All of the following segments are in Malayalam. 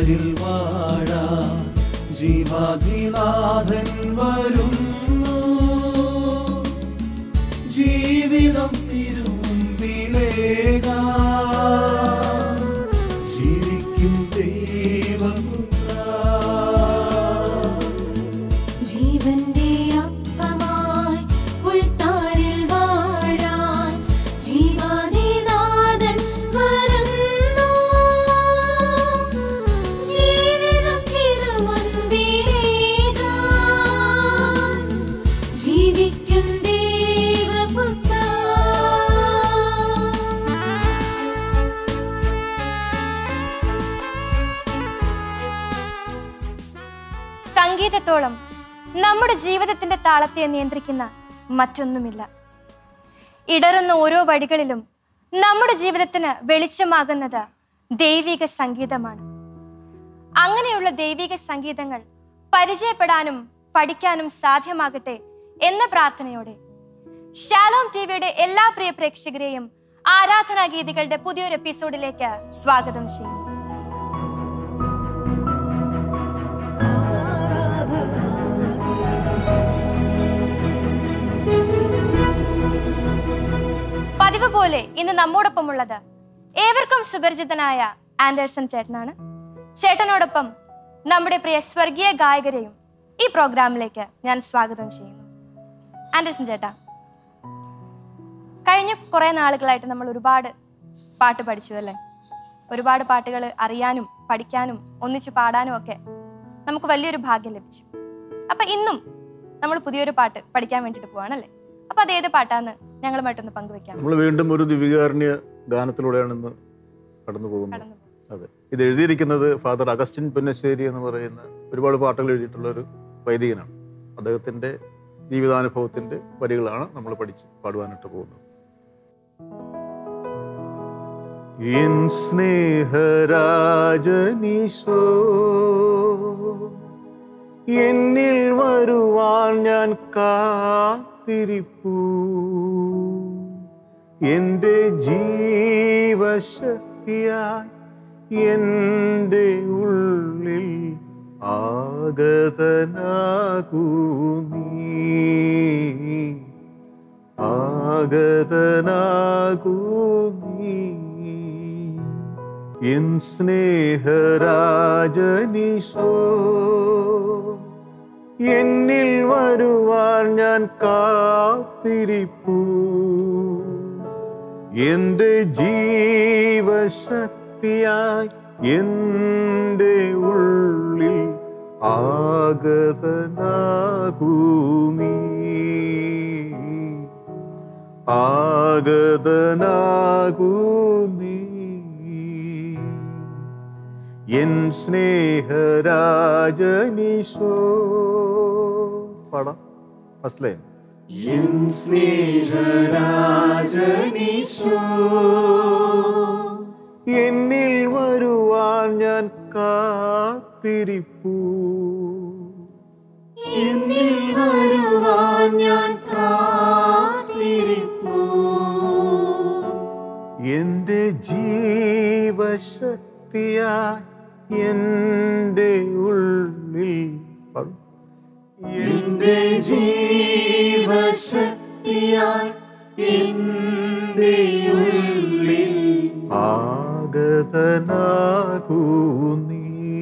പുൽത്താരിൽ വാഴാ ജീവാധിനാഥൻ വരുന്നു ജീവിതം തിരുമുമ്പിലേക ജീവിക്കും ദൈവപുത്ര ജീവന്റെ അപ്പമായി ഉൾത്താരിൽ വാഴാൻ ജീവാദിനാഥൻ വരുന്നു ജീവിതം തിരുമുൻപിലേകാൻ ജീവിക്കും ദേവപുത്ര സംഗീതത്തോളം നമ്മുടെ ജീവിതത്തിന്റെ താളത്തെ നിയന്ത്രിക്കുന്ന മറ്റൊന്നുമില്ല ഇടറുന്ന ഓരോ വഴികളിലും നമ്മുടെ ജീവിതത്തിന് വെളിച്ചമാകുന്നത് ദൈവിക സംഗീതമാണ് അങ്ങനെയുള്ള ദൈവിക സംഗീതങ്ങൾ പരിചയപ്പെടാനും പഠിക്കാനും സാധ്യമാകട്ടെ എന്ന പ്രാർത്ഥനയോടെ ഷാലോം ടിവിയുടെ എല്ലാ പ്രിയ പ്രേക്ഷകരെയും ആരാധനാ ഗീതികളുടെ പുതിയൊരു എപ്പിസോഡിലേക്ക് സ്വാഗതം ചെയ്യുന്നു പതിവ് പോലെ ഇന്ന് നമ്മോടൊപ്പമുള്ളത് ഏവർക്കും സുപരിചിതനായ ആൻഡേഴ്സൺ ചേട്ടനാണ് ചേട്ടനോടൊപ്പം നമ്മുടെ പ്രിയ സ്വർഗീയ ഗായകരെയും ഈ പ്രോഗ്രാമിലേക്ക് ഞാൻ സ്വാഗതം ചെയ്യുന്നു ആൻഡേഴ്സൺ ചേട്ടാ കഴിഞ്ഞ കുറെ നാളുകളായിട്ട് നമ്മൾ ഒരുപാട് പാട്ട് പഠിച്ചു അല്ലേ ഒരുപാട് പാട്ടുകൾ അറിയാനും പഠിക്കാനും ഒന്നിച്ച് പാടാനും ഒക്കെ നമുക്ക് വലിയൊരു ഭാഗ്യം ലഭിച്ചു അപ്പൊ ഇന്നും നമ്മൾ പുതിയൊരു പാട്ട് പഠിക്കാൻ വേണ്ടിയിട്ട് പോവാണല്ലേ അപ്പൊ അത് ഏത് പാട്ടാന്ന് ഞങ്ങളുമായിട്ടൊന്ന് പങ്കുവെക്കാം നമ്മൾ വീണ്ടും ഒരു ദിവികാരുണ്യ ഗാനത്തിലൂടെയാണ് ഇന്ന് കടന്നു പോകുന്നത് കടന്നു പോകും. അതെ ഇത് എഴുതിയിരിക്കുന്നത് ഫാദർ അഗസ്റ്റിൻ പുന്നശ്ശേരി എന്ന് പറയുന്ന ഒരുപാട് പാട്ടുകൾ എഴുതിയിട്ടുള്ള ഒരു വൈദികനാണ് അദ്ദേഹത്തിന്റെ ജീവിതാനുഭവത്തിന്റെ വരികളാണ് നമ്മൾ പഠിച്ച് പാടുവാനായിട്ട് പോകുന്നത് എൻ സ്നേഹരാജനീശോ എന്നിൽ വരുവാൻ ഞാൻ കാത്തിരിപ്പൂ എൻ്റെ ജീവശക്തിയായി എൻ്റെ ഉള്ളിൽ ആഗതനാകൂ നീ ആഗതനാകൂ നീ എൻ സ്നേഹരാജനീശോ എന്നിൽ വരുവാൻ ഞാൻ കാത്തിരിപ്പൂ എന്റെ ജീവശക്തിയായി എൻ്റെ ഉള്ളിൽ ആഗതനാകൂ നീ ആഗതനാകൂ നീ എൻ സ്നേഹരാജനീശോ പാടാം ഫസ്റ്റ് ലൈൻ എൻ സ്നേഹരാജനീശോ എന്നിൽ വരുവാൻ ഞാൻ കാത്തിരിപ്പൂ എന്നിൽ വരുവാൻ ഞാൻ കാത്തിരിപ്പൂ എന്റെ ജീവശക്തിയായി എൻ്റെ ഉള്ളിൽ പാടും. എന്റെ ജീവശക്തിയായി എന്റെ ഉള്ളിൽ ആഗതനാകൂ നീ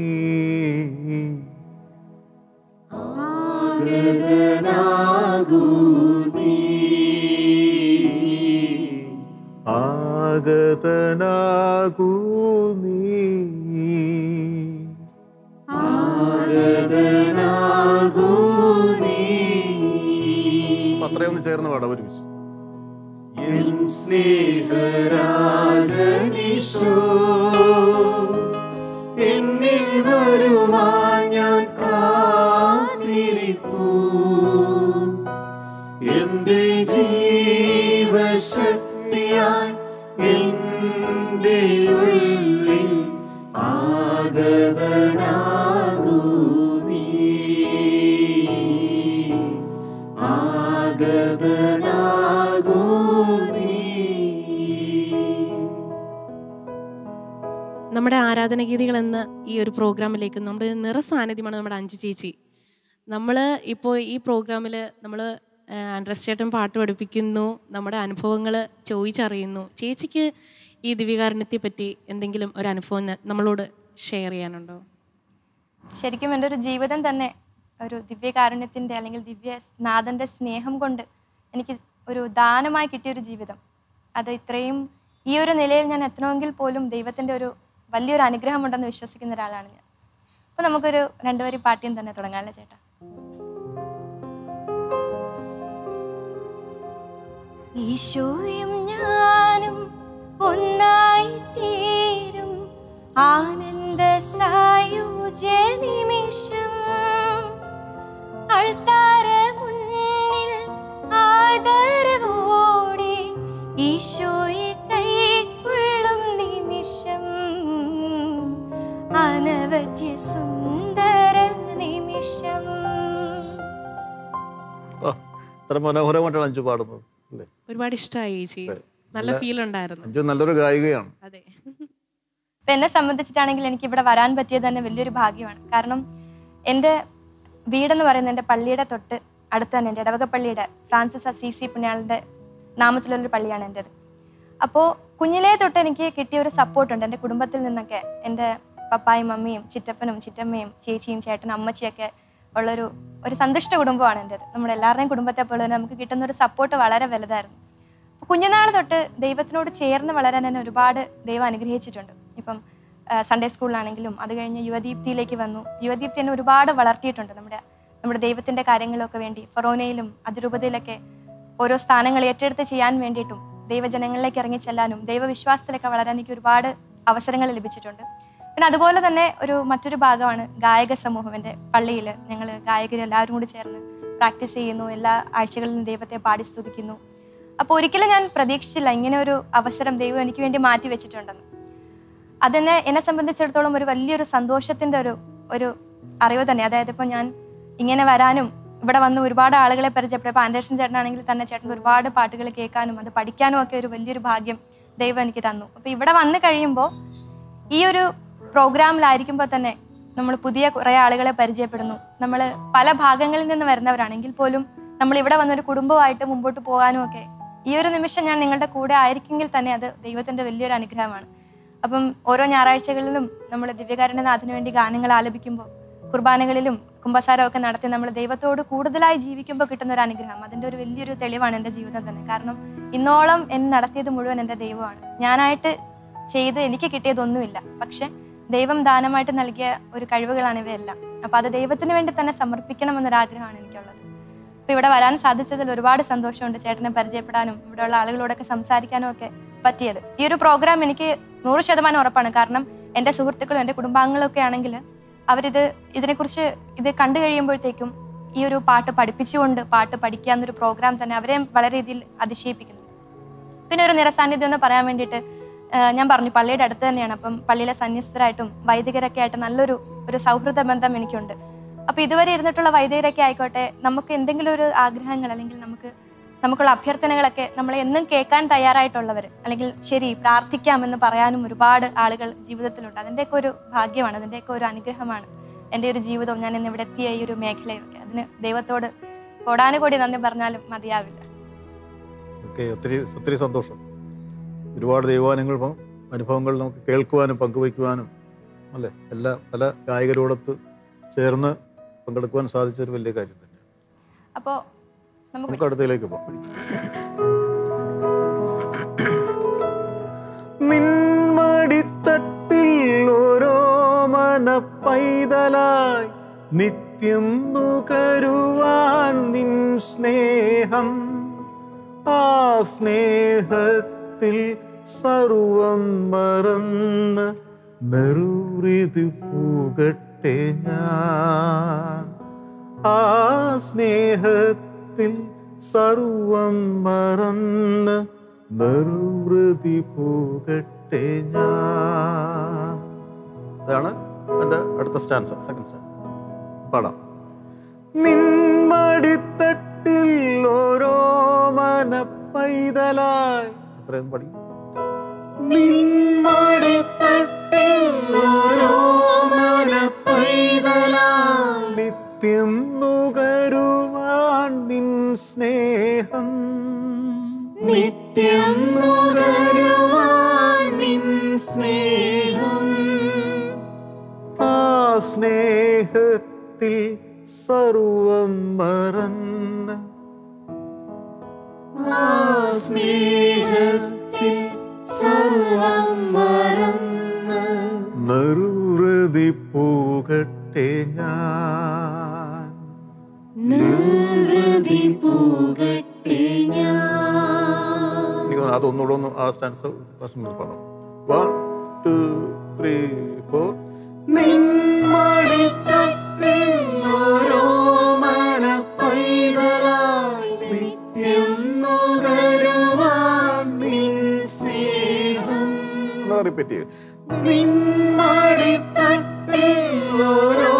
ആഗതനാകൂ നീ ആഗതനാകൂ നീ ആഗതനാകൂ നീ അപ്പൊ അത്രയും ഒന്ന് ചേർന്ന് പാടാം ഒരുമിച്ച് എൻ സ്നേഹരാജനീശോ എന്നിൽ വരുവാൻ ഞാൻ കാത്തിരിപ്പൂ എന്റെ ജീവശക്തിയായി എന്റെ ഉള്ളിൽ ആഗതനാകൂ നീ ആഗതനാകൂ നീ നമ്മുടെ ആരാധനഗീതികൾ എന്ന ഈ ഒരു പ്രോഗ്രാമിലേക്ക് നമ്മുടെ നിറസാന്നിധ്യമാണ് നമ്മുടെ അഞ്ചു ചേച്ചി നമ്മൾ ഇപ്പോൾ ഈ പ്രോഗ്രാമിൽ നമ്മൾ ആൻഡ്രസ് ചേട്ടൻ പാട്ട് പഠിപ്പിക്കുന്നു നമ്മുടെ അനുഭവങ്ങൾ ചോദിച്ചറിയുന്നു ചേച്ചിക്ക് ഈ ദിവ്യകാരുണ്യത്തെ പറ്റി എന്തെങ്കിലും ഒരു അനുഭവം ന- നമ്മളോട് ഷെയർ ചെയ്യാനുണ്ടോ ശരിക്കും എൻ്റെ ഒരു ജീവിതം തന്നെ ഒരു ദിവ്യകാരുണ്യത്തിൻ്റെ അല്ലെങ്കിൽ ദിവ്യ നാഥൻ്റെ സ്നേഹം കൊണ്ട് എനിക്ക് ഒരു ദാനമായി കിട്ടിയൊരു ജീവിതം അത് ഇത്രയും ഈ ഒരു നിലയിൽ ഞാൻ എത്തണമെങ്കിൽ പോലും ദൈവത്തിൻ്റെ ഒരു വലിയൊരു അനുഗ്രഹമുണ്ടെന്ന് വിശ്വസിക്കുന്ന ഒരാളാണ് ഞാൻ അപ്പോൾ നമുക്കൊരു രണ്ടുപേരി പാട്ടിയും തന്നെ തുടങ്ങാമല്ലോ ചേട്ടാ ഈശോയും ഞാനും ഒന്നായി തീരും ആനന്ദ സായുജ നിമിഷം അൾത്താര മുന്നിൽ ആദരവോടെ ഈശോയെ കൈക്കൊള്ളും നിമിഷം അനവധ്യ സുന്ദര നിമിഷം ആ, ഇത്ര മനോഹരമായിട്ടാണ് അഞ്ചു പാടുന്നത് അല്ലേ ഒരുപാട് ഇഷ്ടമായി ചേച്ചി നല്ല ഫീൽ ഉണ്ടായിരുന്നു അഞ്ചു നല്ലൊരു ഗായികയാണ് അതെ ഇപ്പം എന്നെ സംബന്ധിച്ചിട്ടാണെങ്കിൽ എനിക്ക് ഇവിടെ വരാൻ പറ്റിയത് തന്നെ വലിയൊരു ഭാഗ്യമാണ് കാരണം എൻ്റെ വീടെന്ന് പറയുന്നത് എൻ്റെ പള്ളിയുടെ തൊട്ട് അടുത്ത് തന്നെ എൻ്റെ ഇടവക പള്ളിയുടെ ഫ്രാൻസിസ് അസീസി പുണ്യാളിൻ്റെ നാമത്തിലുള്ളൊരു പള്ളിയാണ് എൻ്റെത് അപ്പോൾ കുഞ്ഞിലേ തൊട്ട് എനിക്ക് കിട്ടിയ ഒരു സപ്പോർട്ടുണ്ട് എൻ്റെ കുടുംബത്തിൽ നിന്നൊക്കെ എൻ്റെ പപ്പായും മമ്മിയും ചിറ്റപ്പനും ചിറ്റമ്മയും ചേച്ചിയും ചേട്ടനും അമ്മച്ചിയൊക്കെ ഉള്ളൊരു ഒരു സന്തുഷ്ട കുടുംബമാണ് എൻ്റെത് നമ്മുടെ എല്ലാവരുടെയും കുടുംബത്തെ പോലെ തന്നെ നമുക്ക് കിട്ടുന്ന ഒരു സപ്പോർട്ട് വളരെ വലുതായിരുന്നു അപ്പോൾ കുഞ്ഞുനാൾ തൊട്ട് ദൈവത്തിനോട് ചേർന്ന് വളരാൻ എന്നെ ഒരുപാട് ദൈവം അനുഗ്രഹിച്ചിട്ടുണ്ട് ഇപ്പം ആ, സൺഡേ സ്കൂളിലാണെങ്കിലും അത് കഴിഞ്ഞ് യുവദീപ്തിയിലേക്ക് വന്നു യുവദീപ്തി എന്നെ ഒരുപാട് വളർത്തിയിട്ടുണ്ട് നമ്മുടെ നമ്മുടെ ദൈവത്തിൻ്റെ കാര്യങ്ങളൊക്കെ വേണ്ടി ഫൊറോനയിലും അതിരൂപതയിലൊക്കെ ഓരോ സ്ഥാനങ്ങൾ ഏറ്റെടുത്ത് ചെയ്യാൻ വേണ്ടിയിട്ടും ദൈവജനങ്ങളിലേക്ക് ഇറങ്ങി ചെല്ലാനും ദൈവവിശ്വാസത്തിലൊക്കെ വളരാൻ എനിക്ക് ഒരുപാട് അവസരങ്ങൾ ലഭിച്ചിട്ടുണ്ട് പിന്നെ അതുപോലെ തന്നെ ഒരു മറ്റൊരു ഭാഗമാണ് ഗായക സമൂഹം എൻ്റെ പള്ളിയിൽ ഞങ്ങൾ ഗായകർ എല്ലാവരും കൂടി ചേർന്ന് പ്രാക്ടീസ് ചെയ്യുന്നു എല്ലാ ആഴ്ചകളിലും ദൈവത്തെ പാടി സ്തുതിക്കുന്നു അപ്പോൾ ഒരിക്കലും ഞാൻ പ്രതീക്ഷിച്ചില്ല ഇങ്ങനെ ഒരു അവസരം ദൈവം എനിക്ക് വേണ്ടി മാറ്റി വെച്ചിട്ടുണ്ടെന്ന് അതെന്നെ എന്നെ സംബന്ധിച്ചിടത്തോളം ഒരു വലിയൊരു സന്തോഷത്തിന്റെ ഒരു ഒരു അറിവ് തന്നെ അതായത് ഇപ്പോൾ ഞാൻ ഇങ്ങനെ വരാനും ഇവിടെ വന്ന് ഒരുപാട് ആളുകളെ പരിചയപ്പെട്ടു ഇപ്പോൾ ആൻഡേഴ്സൺ ചേട്ടനാണെങ്കിൽ തന്നെ ചേട്ടൻ ഒരുപാട് പാട്ടുകൾ കേൾക്കാനും അത് പഠിക്കാനും ഒക്കെ ഒരു വലിയൊരു ഭാഗ്യം ദൈവം എനിക്ക് തന്നു അപ്പോൾ ഇവിടെ വന്ന് കഴിയുമ്പോൾ ഈ ഒരു പ്രോഗ്രാമിലായിരിക്കുമ്പോൾ തന്നെ നമ്മൾ പുതിയ കുറേ ആളുകളെ പരിചയപ്പെടുന്നു നമ്മൾ പല ഭാഗങ്ങളിൽ നിന്ന് വരുന്നവരാണെങ്കിൽ പോലും നമ്മൾ ഇവിടെ വന്നൊരു കുടുംബമായിട്ട് മുമ്പോട്ട് പോകാനും ഒക്കെ ഈ ഒരു നിമിഷം ഞാൻ നിങ്ങളുടെ കൂടെ ആയിരിക്കുമെങ്കിൽ തന്നെ അത് ദൈവത്തിന്റെ വലിയൊരു അനുഗ്രഹമാണ് അപ്പം ഓരോ ഞായറാഴ്ചകളിലും നമ്മൾ ദിവ്യകാരുണ്യനാഥിന് വേണ്ടി ഗാനങ്ങൾ ആലപിക്കുമ്പോൾ കുർബാനകളിലും കുംഭസാരം ഒക്കെ നടത്തി നമ്മൾ ദൈവത്തോട് കൂടുതലായി ജീവിക്കുമ്പോൾ കിട്ടുന്ന ഒരു അനുഗ്രഹം അതിൻ്റെ ഒരു വലിയൊരു തെളിവാണ് എൻ്റെ ജീവിതം തന്നെ കാരണം ഇന്നോളം എന്നെ നടത്തിയത് മുഴുവൻ എൻ്റെ ദൈവമാണ് ഞാനായിട്ട് ചെയ്ത് എനിക്ക് കിട്ടിയതൊന്നുമില്ല പക്ഷെ ദൈവം ദാനമായിട്ട് നൽകിയ ഒരു കഴിവുകളാണ് ഇവയെല്ലാം അപ്പൊ അത് ദൈവത്തിന് വേണ്ടി തന്നെ സമർപ്പിക്കണം എന്നൊരാഗ്രഹമാണ് എനിക്കുള്ളത് അപ്പൊ ഇവിടെ വരാൻ സാധിച്ചതിൽ ഒരുപാട് സന്തോഷമുണ്ട് ചേട്ടനെ പരിചയപ്പെടാനും ഇവിടെയുള്ള ആളുകളോടൊക്കെ സംസാരിക്കാനും ഒക്കെ പറ്റിയത് ഈ ഒരു പ്രോഗ്രാം എനിക്ക് നൂറ് ശതമാനം ഉറപ്പാണ് കാരണം എൻ്റെ സുഹൃത്തുക്കളും എൻ്റെ കുടുംബാംഗങ്ങളും ഒക്കെ ആണെങ്കിൽ അവരിത് ഇതിനെക്കുറിച്ച് ഇത് കണ്ടു കഴിയുമ്പോഴത്തേക്കും ഈ ഒരു പാട്ട് പഠിപ്പിച്ചുകൊണ്ട് പാട്ട് പഠിക്കുക എന്നൊരു പ്രോഗ്രാം തന്നെ അവരെ വളരെ രീതിയിൽ അതിശയിപ്പിക്കുന്നു പിന്നെ ഒരു നിറസാന്നിധ്യം എന്ന് പറയാൻ വേണ്ടിയിട്ട് ആ, ഞാൻ പറഞ്ഞു പള്ളിയുടെ അടുത്ത് തന്നെയാണ് അപ്പം പള്ളിയിലെ സന്യസ്തരായിട്ടും വൈദികരൊക്കെ ആയിട്ട് നല്ലൊരു ഒരു സൗഹൃദ ബന്ധം എനിക്കുണ്ട് അപ്പൊ ഇതുവരെ ഇരുന്നിട്ടുള്ള വൈദികരൊക്കെ ആയിക്കോട്ടെ നമുക്ക് എന്തെങ്കിലും ഒരു ആഗ്രഹങ്ങൾ അല്ലെങ്കിൽ നമുക്ക് നമുക്കുള്ള അഭ്യർത്ഥനകളൊക്കെ നമ്മളെ എന്നും കേൾക്കാൻ തയ്യാറായിട്ടുള്ളവർ അല്ലെങ്കിൽ ശരി പ്രാർത്ഥിക്കാമെന്ന് പറയാനും ഒരുപാട് ആളുകൾ ജീവിതത്തിലുണ്ട് അതിൻ്റെയൊക്കെ ഒരു ഭാഗ്യമാണ് അതിൻ്റെയൊക്കെ ഒരു അനുഗ്രഹമാണ് എൻ്റെ ഒരു ജീവിതവും ഞാൻ ഇന്ന് ഇവിടെ എത്തിയ ഈ ഒരു മേഖലയൊക്കെ അതിന് ദൈവത്തോട് കോടാനുകോടി നന്ദി പറഞ്ഞാലും മതിയാവില്ല ഓക്കെ ഒത്തിരി ഒത്തിരി സന്തോഷം ഒരുപാട് ദൈവാനുങ്ങൾ അനുഭവങ്ങൾ നമുക്ക് കേൾക്കുവാനും പങ്കുവയ്ക്കുവാനും അല്ലേ എല്ലാ പല ഗായകരോടൊത്ത് ചേർന്ന് പങ്കെടുക്കുവാൻ സാധിച്ച ഒരു വലിയ കാര്യം തന്നെയാണ് അപ്പോൾ നമുക്ക് നമുക്ക് അടുത്തതിലേക്ക് പോകാം നിൻമടിത്തട്ടിൽ ഓരോ മന പൈതലായി നിത്യം നുകരുവാൻ നിൻ സ്നേഹം ആ സ്നേഹത്തിൽ സർവം മറന്ന് നെറുറിത് പൂകട്ടെ ഞാൻ ആ സ്നേഹത്തിൽ സർവം മറന്ന് നിർവൃതി പോകട്ടെ ഞാൻ ഇതാണ് എൻ്റെ അടുത്ത സ്റ്റാൻസ് സെക്കൻഡ് സ്റ്റാൻസ് പാടാം നിൻമടിത്തട്ടിൽ ഓരോ മന പൈതലായി അത്രയും പഠിക്കും നിന്മടിത്തട്ടിൽ ഓരോ മനപ്പൈതലായി നിത്യം നുകരുവാൻ നിൻ സ്നേഹം നിത്യം നുകരുവാൻ നിൻ സ്നേഹം ആ സ്നേഹത്തിൽ സർവം മറന്ന് ആ സ്നേഹത്തിൽ സർവം മറന്ന് നിർവൃതി പോകട്ടെ ഞാൻ നിർവൃതി പോകട്ടെ ഞാൻ എനിക്ക് തോന്നുന്നു അതൊന്നുകൂടെ ഒന്ന് ആ സ്റ്റാൻസ് പറഞ്ഞു വൺ ടു ത്രീ ഫോർ നിന്മടിത്തട്ടിൽ ഓരോ മനപ്പൈതലായി നിത്യം നുകരുവാൻ നിൻ സ്നേഹം എന്നാ റിപ്പീറ്റ് ചെയ്യും നിന്മടിത്തട്ടിൽ ഓരോ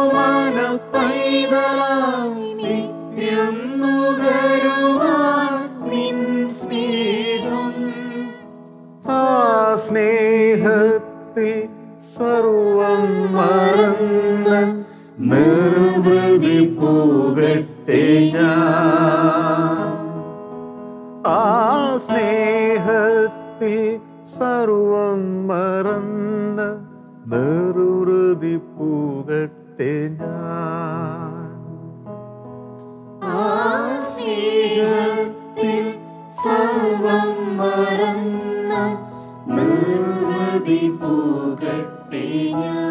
മനപ്പൈതലായി നിത്യം നുകരുവാൻ നിൻ സ്നേഹം ആ സ്നേഹത്തിൽ സർവം മറന്ന് നിർവൃതി പോകട്ടെ ഞാൻ ആ സ്നേഹത്തിൽ സർവം മറന്ന് നിർവൃതി പോകട്ടെ ഞാൻ ആ സ്നേഹത്തിൽ സർവം മറന്ന നിർവൃതി പോകട്ടെ ഞാൻ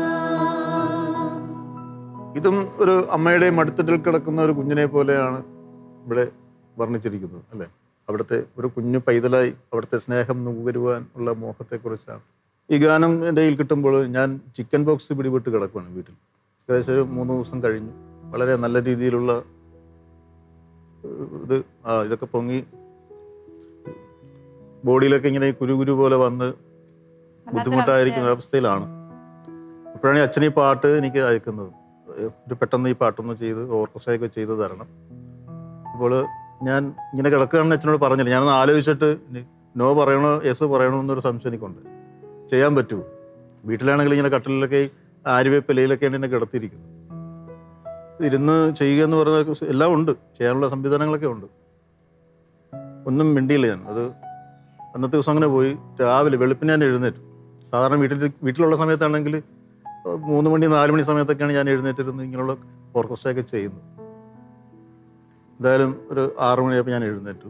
ഇതും ഒരു അമ്മയുടെ മടുത്തിട്ടിൽ കിടക്കുന്ന ഒരു കുഞ്ഞിനെ പോലെയാണ് ഇവിടെ വർണ്ണിച്ചിരിക്കുന്നത് അല്ലേ അവിടുത്തെ ഒരു കുഞ്ഞു പൈതലായി അവിടുത്തെ സ്നേഹം നുകരുവാൻ ഉള്ള മോഹത്തെക്കുറിച്ചാണ് ഈ ഗാനം എൻ്റെ കയ്യിൽ കിട്ടുമ്പോൾ ഞാൻ ചിക്കൻ ബോക്സ് പിടിപെട്ട് കിടക്കുകയാണ് വീട്ടിൽ ഏകദേശം ഒരു മൂന്ന് ദിവസം കഴിഞ്ഞു വളരെ നല്ല രീതിയിലുള്ള ഏഹ്, ഇത് ആ ഇതൊക്കെ പൊങ്ങി ബോഡിയിലൊക്കെ ഇങ്ങനെ കുരു കുരു പോലെ വന്ന് ബുദ്ധിമുട്ടായിരിക്കുന്ന അവസ്ഥയിലാണ് അപ്പോഴാണ് ഈ അച്ഛൻ ഈ പാട്ട് എനിക്ക് അയക്കുന്നത് ഒരു പെട്ടെന്ന് ഈ പാട്ടൊന്ന് ചെയ്ത് ഓർക്കസ്ട്രയൊക്കെ ചെയ്ത് തരണം അപ്പോൾ ഞാൻ ഇങ്ങനെ കിടക്കുകയാണെന്ന് അച്ഛനോട് പറഞ്ഞില്ല ഞാനൊന്ന് ആലോചിച്ചിട്ട് ഇനി നോ പറയണോ യെസ് പറയണോ എന്നൊരു സംശയം എനിക്കുണ്ട് ചെയ്യാൻ പറ്റുമോ വീട്ടിലാണെങ്കിൽ ഇങ്ങനെ കട്ടിലൊക്കെ ആര്യവേപ്പിലയിലൊക്കെയാണ് എന്നെ കിടത്തിയിരിക്കുന്നത് ഇരുന്ന് ചെയ്യുക എന്ന് പറയുന്ന എല്ലാം ഉണ്ട് ചെയ്യാനുള്ള സംവിധാനങ്ങളൊക്കെ ഉണ്ട് ഒന്നും മിണ്ടിയില്ല ഞാൻ അത് അന്നത്തെ ദിവസം അങ്ങനെ പോയി രാവിലെ വെളുപ്പിന് ഞാൻ എഴുന്നേറ്റു സാധാരണ വീട്ടിൽ വീട്ടിലുള്ള സമയത്താണെങ്കിൽ മൂന്ന് മണി നാല് മണി സമയത്തൊക്കെയാണ് ഞാൻ എഴുന്നേറ്റിരുന്ന് ഇങ്ങനെയുള്ള ഓർക്കസ്ട്രയൊക്കെ ചെയ്യുന്നത് എന്തായാലും ഒരു ആറു മണിയായപ്പോൾ ഞാൻ എഴുന്നേറ്റു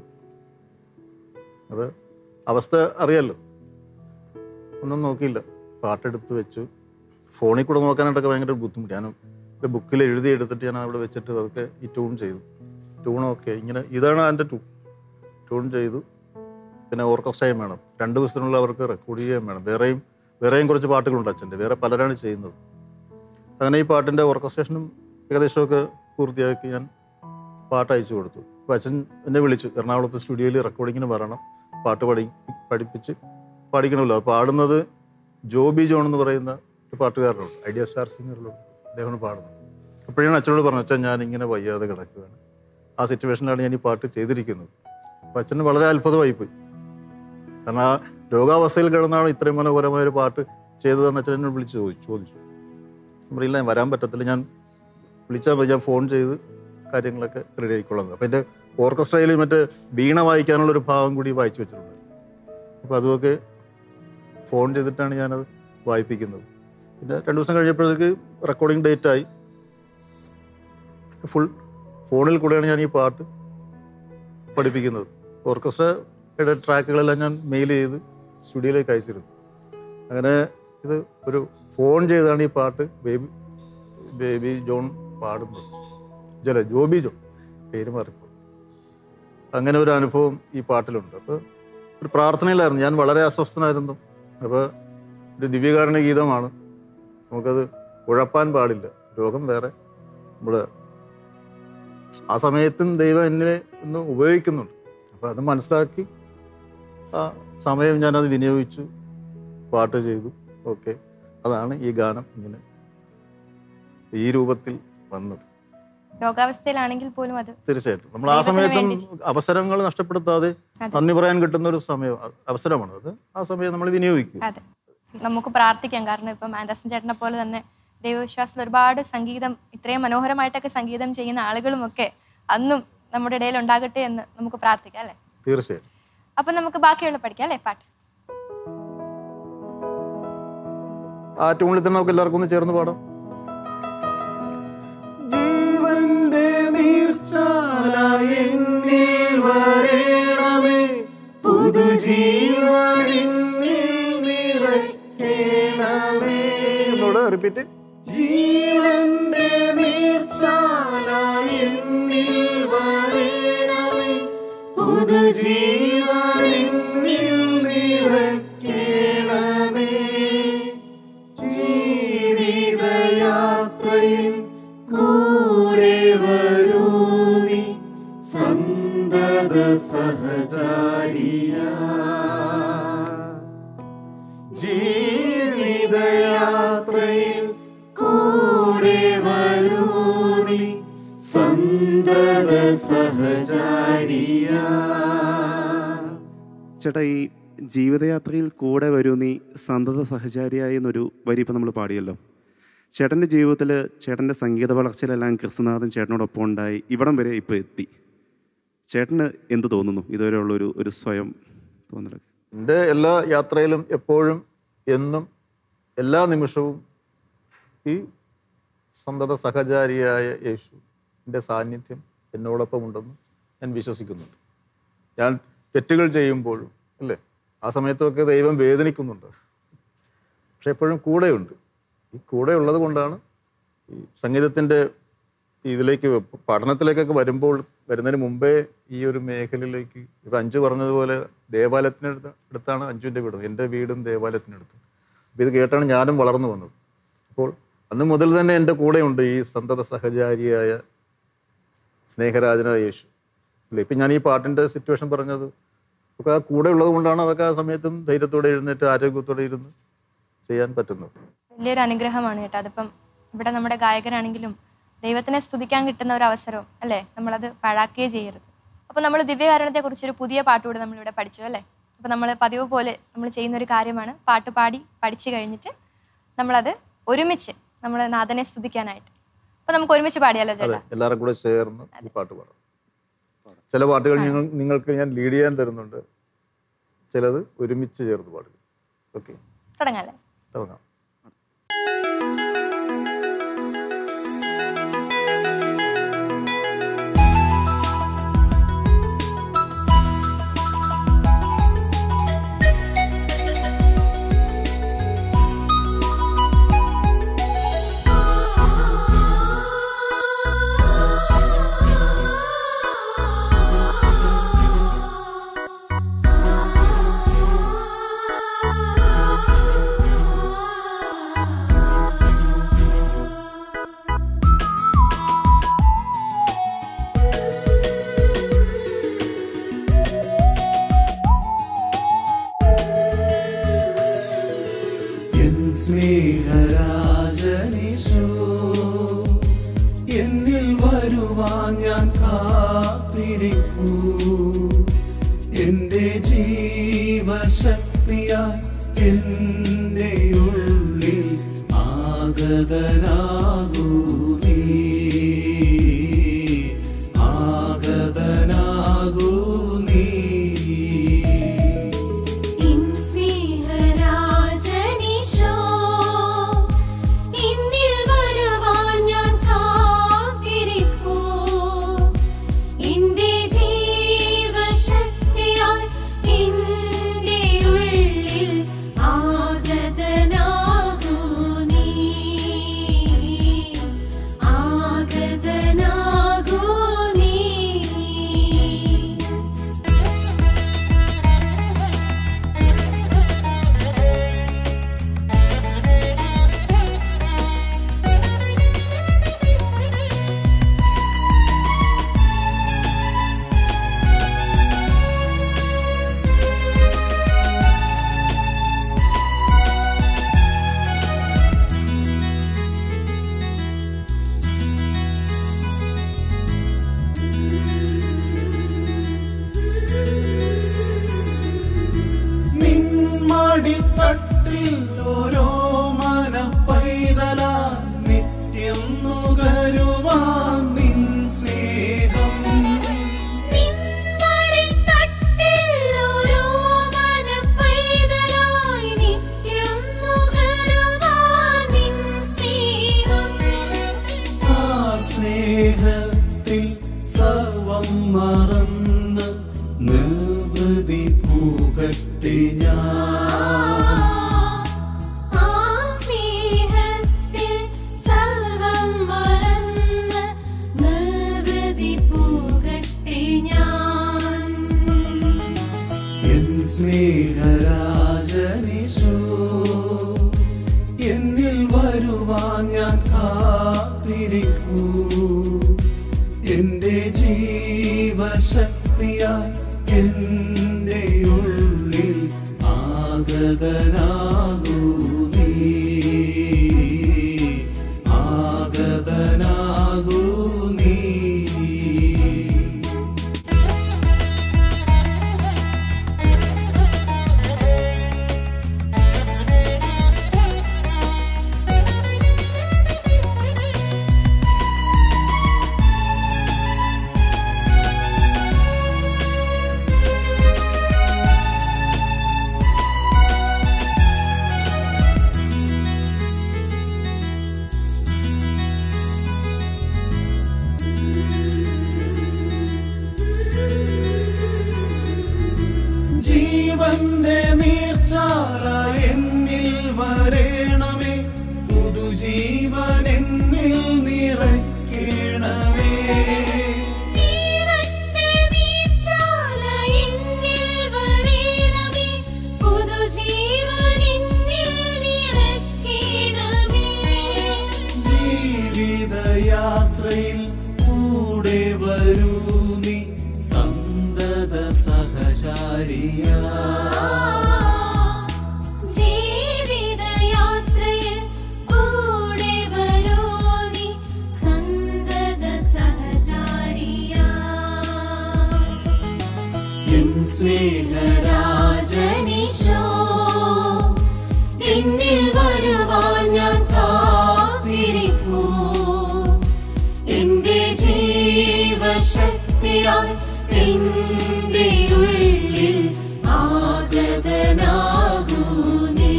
അപ്പോൾ അവസ്ഥ അറിയാലോ ഒന്നും നോക്കിയില്ല പാട്ടെടുത്ത് വെച്ചു ഫോണിൽ കൂടെ നോക്കാനായിട്ടൊക്കെ ഭയങ്കര ബുദ്ധിമുട്ട് ഞാൻ ഒരു ബുക്കിൽ എഴുതി എടുത്തിട്ട് ഞാൻ അവിടെ വെച്ചിട്ട് അതൊക്കെ ഈ ട്യൂൺ ചെയ്തു ട്യൂണൊക്കെ ഇങ്ങനെ ഇതാണ് എൻ്റെ ട്യൂൺ ട്യൂൺ ചെയ്തു പിന്നെ ഓർക്കസ്ട്രയും വേണം രണ്ട് ദിവസത്തിനുള്ള അവർക്ക് റെക്കോർഡ് ചെയ്യുകയും വേണം വേറെയും വേറെയും കുറച്ച് പാട്ടുകളുണ്ട് അച്ഛൻ്റെ വേറെ പലരാണ് ചെയ്യുന്നത് അങ്ങനെ ഈ പാട്ടിൻ്റെ ഓർക്കസ്ട്രേഷനും ഏകദേശമൊക്കെ പൂർത്തിയാക്കി ഞാൻ പാട്ട് അയച്ചു കൊടുത്തു അപ്പോൾ അച്ഛൻ എന്നെ വിളിച്ചു എറണാകുളത്ത് സ്റ്റുഡിയോയിൽ റെക്കോർഡിങ്ങിന് വരണം പാട്ട് പഠി പഠിപ്പിച്ച് പഠിക്കണമല്ലോ അത് പാടുന്നത് ജോബി ജോൺ എന്ന് പറയുന്ന ഒരു പാട്ടുകാരനുണ്ട് ഐഡിയ സ്റ്റാർ സിംഗറിലുണ്ട് അദ്ദേഹമാണ് പാടുന്നത് അപ്പോഴാണ് അച്ഛനോട് പറഞ്ഞു അച്ഛൻ ഞാൻ ഇങ്ങനെ വയ്യാതെ കിടക്കുകയാണ് ആ സിറ്റുവേഷനിലാണ് ഞാൻ ഈ പാട്ട് ചെയ്തിരിക്കുന്നത് അപ്പം അച്ഛന് വളരെ അത്ഭുതമായിപ്പോയി കാരണം ആ രോഗാവസ്ഥയിൽ കിടന്നാണ് ഇത്രയും മനോഹരമായ ഒരു പാട്ട് ചെയ്തതെന്ന് അച്ഛൻ എന്നോട് വിളിച്ച് ചോദിച്ചു ചോദിച്ചു ഞാൻ പറയില്ല ഞാൻ വരാൻ പറ്റത്തില്ല ഞാൻ വിളിച്ചാൽ മതി ഞാൻ ഫോൺ ചെയ്ത് കാര്യങ്ങളൊക്കെ റെഡി ആയിക്കൊള്ളാം അപ്പോൾ എൻ്റെ ഓർക്കസ്ട്രയിൽ മറ്റേ വീണ വായിക്കാനുള്ള ഒരു ഭാഗം കൂടി വായിച്ചു വെച്ചിട്ടുണ്ട് അപ്പോൾ അതുമൊക്കെ ഫോൺ ചെയ്തിട്ടാണ് ഞാനത് വായിപ്പിക്കുന്നത് പിന്നെ രണ്ട് ദിവസം കഴിഞ്ഞപ്പോഴത്തേക്ക് റെക്കോർഡിംഗ് ഡേറ്റ് ആയി ഫുൾ ഫോണിൽ കൂടെയാണ് ഞാൻ ഈ പാട്ട് പഠിപ്പിക്കുന്നത് ഓർക്കസ്ട്രയുടെ ട്രാക്കുകളെല്ലാം ഞാൻ മെയിൽ ചെയ്ത് സ്റ്റുഡിയോയിലേക്ക് അയച്ചിരുന്നു അങ്ങനെ ഇത് ഒരു ഫോൺ ചെയ്താണ് ഈ പാട്ട് ബേബി ബേബി ജോൺ പാടുന്നത് ജല ജോബി ജോൺ പേര് മാറിപ്പോ അങ്ങനെ ഒരു അനുഭവം ഈ പാട്ടിലുണ്ട് അപ്പോൾ ഒരു പ്രാർത്ഥനയിലായിരുന്നു ഞാൻ വളരെ അസ്വസ്ഥനായിരുന്നു അപ്പോൾ ഒരു ദിവ്യകാരുണ്യ ഗീതമാണ് നമുക്കത് ഉഴപ്പാൻ പാടില്ല രോഗം വേറെ നമ്മുടെ ആ സമയത്തും ദൈവം എന്നെ ഒന്ന് ഉപയോഗിക്കുന്നുണ്ട് അപ്പോൾ അത് മനസ്സിലാക്കി ആ സമയം ഞാനത് വിനിയോഗിച്ചു പാട്ട് ചെയ്തു ഓക്കെ അതാണ് ഈ ഗാനം ഇങ്ങനെ ഈ രൂപത്തിൽ വന്നത് രോഗാവസ്ഥയിലാണെങ്കിൽ പോലും അത് തീർച്ചയായിട്ടും നമ്മൾ ആ ദൈവത്തിന് സമയത്തും വേണ്ടി. അവസരങ്ങൾ നഷ്ടപ്പെടുത്താതെ നന്ദി പറയാൻ കിട്ടുന്ന ഒരു സമയം അ- അവസരമാണ് അത് ആ സമയം നമ്മൾ വിനിയോഗിക്കും അതെ നമുക്ക് പ്രാർത്ഥിക്കാം കാരണം ഇപ്പം ആൻഡർസൺ ചേട്ടനെ പോലെ തന്നെ ദൈവവിശ്വാസത്തിൽ ഒരുപാട് സംഗീതം ഇത്രയും മനോഹരമായിട്ടൊക്കെ സംഗീതം ചെയ്യുന്ന ആളുകളുമൊക്കെ അന്നും നമ്മുടെ ഇടയിൽ ഉണ്ടാകട്ടെ എന്ന് നമുക്ക് പ്രാർത്ഥിക്കാം അല്ലേ തീർച്ചയായും അപ്പം നമുക്ക് ബാക്കിയുള്ള പഠിക്കാം അല്ലേ പാട്ട് ആ ട്യൂണിൽ തന്നെ നമുക്ക് എല്ലാവർക്കും ഒന്ന് ചേർന്ന് പാടാം ജീവന്റെ നീർച്ചാല എന്നിൽ വരേണമേ പുതുജീവനിൽ നിറയ്ക്കണമേ എന്നോട് റിപ്പീറ്റ് ജീവന്റെ നീർച്ചാല എന്നിൽ വരേണമേ പുതുജീവനിൽ നിറയ്ക്കണമേ ജീവിതയാത്രയിൽ കൂടെ വരൂ നീ സന്തത സഹചാരിയ ജീവിതയാത്രയിൽ കൂടെ വരൂ നീ സന്തത സഹചാരിയ ചേട്ടാ ഈ ജീവിതയാത്രയിൽ കൂടെ വരൂ നീ സന്തത സഹചാരിയായി എന്നൊരു വരി ഇപ്പം നമ്മൾ പാടിയല്ലോ ചേട്ടൻ്റെ ജീവിതത്തിൽ ചേട്ടൻ്റെ സംഗീത വളർച്ചയിലെല്ലാം ക്രിസ്തുനാഥൻ ചേട്ടനോടൊപ്പം ഉണ്ടായി ഇവിടം വരെ ഇപ്പോൾ എത്തി ചേട്ടന് എന്ത് തോന്നുന്നു ഇതുവരെയുള്ള ഒരു ഒരു സ്വയം തോന്നലൊക്കെ എൻ്റെ എല്ലാ യാത്രയിലും എപ്പോഴും എന്നും എല്ലാ നിമിഷവും ഈ സന്തത സഹചാരിയായ യേശു എൻ്റെ സാന്നിധ്യം എന്നോടൊപ്പം ഉണ്ടെന്ന് ഞാൻ വിശ്വസിക്കുന്നുണ്ട് ഞാൻ തെറ്റുകൾ ചെയ്യുമ്പോഴും അല്ലേ ആ സമയത്തൊക്കെ ദൈവം വേദനിക്കുന്നുണ്ട് പക്ഷെ എപ്പോഴും കൂടെയുണ്ട് ഈ കൂടെ ഉള്ളത് കൊണ്ടാണ് ഈ സംഗീതത്തിൻ്റെ ഇതിലേക്ക് പഠനത്തിലേക്കൊക്കെ വരുമ്പോൾ വരുന്നതിന് മുമ്പേ ഈ ഒരു മേഖലയിലേക്ക് ഇപ്പം അഞ്ചു പറഞ്ഞതുപോലെ ദേവാലയത്തിനടുത്ത് അടുത്താണ് അഞ്ചുവിൻ്റെ വീടും എൻ്റെ വീടും ദേവാലയത്തിനടുത്ത് അപ്പോൾ ഇത് കേട്ടാണ് ഞാനും വളർന്നു വന്നത് അപ്പോൾ അന്ന് മുതൽ തന്നെ എൻ്റെ കൂടെയുണ്ട് ഈ സന്തത സഹചാരിയായ സ്നേഹരാജനായ യേശു അല്ലേ ഇപ്പം ഞാൻ ഈ പാട്ടിൻ്റെ സിറ്റുവേഷൻ പറഞ്ഞത് ഒക്കെ ആ കൂടെ ഉള്ളത് കൊണ്ടാണ് അതൊക്കെ ആ സമയത്തും ധൈര്യത്തോടെ എഴുന്നേറ്റ് ആരോഗ്യത്തോടെ ഇരുന്ന് ചെയ്യാൻ പറ്റുന്നത് വലിയൊരു അനുഗ്രഹമാണ് കേട്ടോ അതിപ്പം ഇവിടെ നമ്മുടെ ഗായകനാണെങ്കിലും ദൈവത്തിനെ സ്തുതിക്കാൻ കിട്ടുന്ന ഒരു അവസരവും അല്ലേ നമ്മളത് പാഴാക്കുകയേ ചെയ്യരുത് അപ്പോൾ നമ്മൾ ദിവ്യകാരണത്തെ കുറിച്ചൊരു പുതിയ പാട്ടുകൂടെ നമ്മളിവിടെ പഠിച്ചു അല്ലേ അപ്പോൾ നമ്മൾ പതിവ് പോലെ നമ്മൾ ചെയ്യുന്ന ഒരു കാര്യമാണ് പാട്ട് പാടി പഠിച്ചു കഴിഞ്ഞിട്ട് നമ്മളത് ഒരുമിച്ച് നമ്മൾ നാഥനെ സ്തുതിക്കാനായിട്ട് അപ്പോൾ നമുക്ക് ഒരുമിച്ച് പാടിയാലോ അതെ ചേട്ടാ എല്ലാവരും കൂടെ ചേർന്ന് ഈ പാട്ട് പാടാം ചില പാട്ടുകൾ നിങ്ങൾ നിങ്ങൾക്ക് ഞാൻ ലീഡ് ചെയ്യാൻ തരുന്നുണ്ട് ചിലത് ഒരുമിച്ച് ചേർന്ന് പാടുക ഓക്കെ തുടങ്ങാല്ലേ തുടങ്ങാം എൻ സ്നേഹരാജനീശോ എന്നിൽ വരുവാൻ ഞാൻ കാത്തിരിപ്പൂ എന്റെ ജീവശക്തിയായി എന്റെ ഉള്ളിൽ ആഗതനാകൂ നീ ആഗതനാകൂ നീ ഇൻ സ്നേഹരാജനീശോ ഇന്നിൽ വരുവാൻ ഞാൻ കാത്തിരിപ്പൂ എന്റെ ജീവശക്തിയായി എന്റെ ഉള്ളിൽ ആഗതനാകൂ നീ മടിത്തട്ടിൽ ഓരോ മന പൈതല നിത്യം നുകരുവാൻ നിൻ സ്നേഹം നിൻമടിത്തട്ടിൽ ഓരോ മനപ്പൈതലായി നിത്യം നുകരുവാൻ നിൻ സ്നേഹം. ആ സ്നേഹത്തിൽ സർവം മറന്ന് നിർവൃതി പൂകട്ടെ ഞാൻ ആ സ്നേഹത്തിൽ സർവം മറന്ന് നിർവൃതി പൂകട്ടെ ഞാൻ എൻ സ്നേഹരാജനിശോ എന്നിൽ വരുവാൻ ഞാൻ കാത്തിരിക്കൂ എന്റെ ജീവശക്തിയായി എന്റെ ഉള്ളിൽ ആഗതനാകൂ നീ ആഗതനാകൂ നീ ജീവന്റെ നീർച്ചാല എന്നിൽ വരേണമേ പുതുജീവൻ എന്നിൽ നിറയ്ക്കണമേ ജീവന്റെ നീർച്ചാല എന്നിൽ വരേണമേ പുതുജീവൻ എന്നിൽ നിറയ്ക്കണമേ ജീവിതയാത്രയിൽ കൂടെ വരൂ നീ സന്തത സഹചാരിയാ ജീവിതയാത്രയിൽ കൂടെ വരൂ നീ സന്തത സഹചാരിയാ എൻ സ്നേഹരാജനിശോ എന്നിൽ വരുവാൻ ഞാൻ കാത്തിരിപ്പൂ എന്റെ ജീവശക്തിയായി എന്റെ ഉള്ളിൽ ആഗതനാകൂ നീ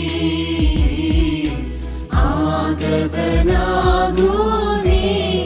ആഗതനാകൂ നീ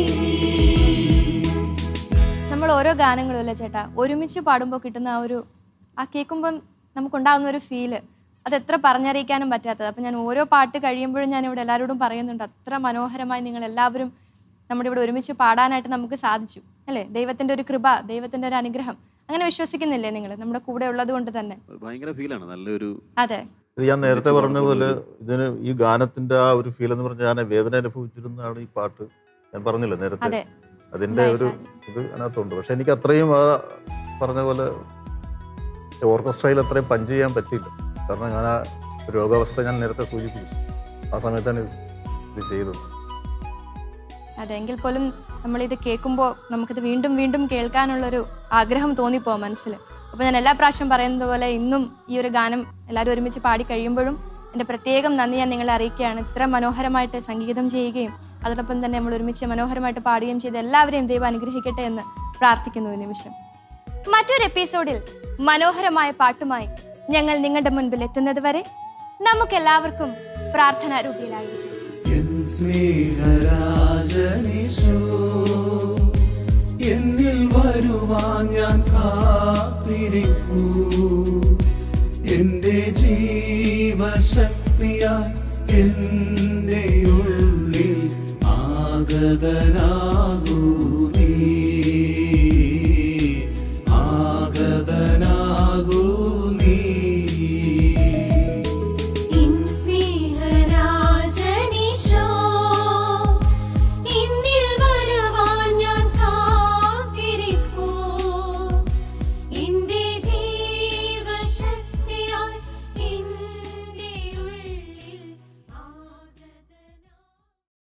നമ്മൾ ഓരോ ഗാനങ്ങളും അല്ലേ ചേട്ടാ ഒരുമിച്ച് പാടുമ്പോൾ കിട്ടുന്ന ആ ഒരു ആ കേൾക്കുമ്പം നമുക്കുണ്ടാകുന്ന ഒരു ഫീല് അത് എത്ര പറഞ്ഞറിയിക്കാനും പറ്റാത്തത് അപ്പം ഞാൻ ഓരോ പാട്ട് കഴിയുമ്പോഴും ഞാൻ ഇവിടെ എല്ലാവരോടും പറയുന്നുണ്ട് അത്ര മനോഹരമായി നിങ്ങൾ എല്ലാവരും നമ്മുടെ ഇവിടെ ഒരുമിച്ച് പാടാനായിട്ട് നമുക്ക് സാധിച്ചു അല്ലേ ദൈവത്തിൻ്റെ ഒരു കൃപ ദൈവത്തിൻ്റെ ഒരു അനുഗ്രഹം അങ്ങനെ വിശ്വസിക്കുന്നില്ലേ നിങ്ങൾ നമ്മുടെ കൂടെ ഉള്ളത് കൊണ്ട് തന്നെ ഭയങ്കര ഫീലാണ് നല്ലൊരു അതെ ഇത് ഞാൻ നേരത്തെ പറഞ്ഞ പോലെ ഇതിന് ഈ ഗാനത്തിന്റെ ആ ഒരു ഫീൽ എന്ന് പറഞ്ഞാൽ ഞാൻ വേദന അനുഭവിച്ചിരുന്നതാണ് ഈ പാട്ട് ഞാൻ പറഞ്ഞില്ല നേരത്തെ അതെ അതിന്റെ ഒരു ഇത് അതിനകത്തുണ്ട് പക്ഷെ എനിക്ക് അത്രയും ആ പറഞ്ഞ പോലെ ഓർക്കസ്ട്രയിൽ അത്രയും പഞ്ച് ചെയ്യാൻ പറ്റിയില്ല കാരണം ഞാൻ ആ രോഗാവസ്ഥ ഞാൻ നേരത്തെ സൂചിപ്പിച്ചു ആ സമയത്താണ് ഇത് ഇത് ചെയ്തത് അതെ എങ്കിൽ പോലും നമ്മളിത് കേൾക്കുമ്പോൾ നമുക്കിത് വീണ്ടും വീണ്ടും കേൾക്കാനുള്ളൊരു ആഗ്രഹം തോന്നിപ്പോവാം മനസ്സിൽ അപ്പോൾ ഞാൻ എല്ലാ പ്രാവശ്യം പറയുന്നത് പോലെ ഇന്നും ഈ ഒരു ഗാനം എല്ലാവരും ഒരുമിച്ച് പാടി കഴിയുമ്പോഴും എൻ്റെ പ്രത്യേകം നന്ദി ഞാൻ നിങ്ങളെ അറിയിക്കുകയാണ് ഇത്ര മനോഹരമായിട്ട് സംഗീതം ചെയ്യുകയും അതോടൊപ്പം തന്നെ നമ്മൾ ഒരുമിച്ച് മനോഹരമായിട്ട് പാടുകയും ചെയ്ത് എല്ലാവരെയും ദൈവം അനുഗ്രഹിക്കട്ടെ എന്ന് പ്രാർത്ഥിക്കുന്നു ഈ നിമിഷം മറ്റൊരു എപ്പിസോഡിൽ മനോഹരമായ പാട്ടുമായി ഞങ്ങൾ നിങ്ങളുടെ മുൻപിൽ എത്തുന്നത് വരെ നമുക്കെല്ലാവർക്കും പ്രാർത്ഥനാരൂപിയിലായിരിക്കും എൻ സ്നേഹരാജനിശോ എന്നിൽ വരുവാൻ ഞാൻ കാത്തിരിക്കൂ എന്റെ ജീവശക്തിയായി എന്റെ ഉള്ളിൽ ആഗതനാ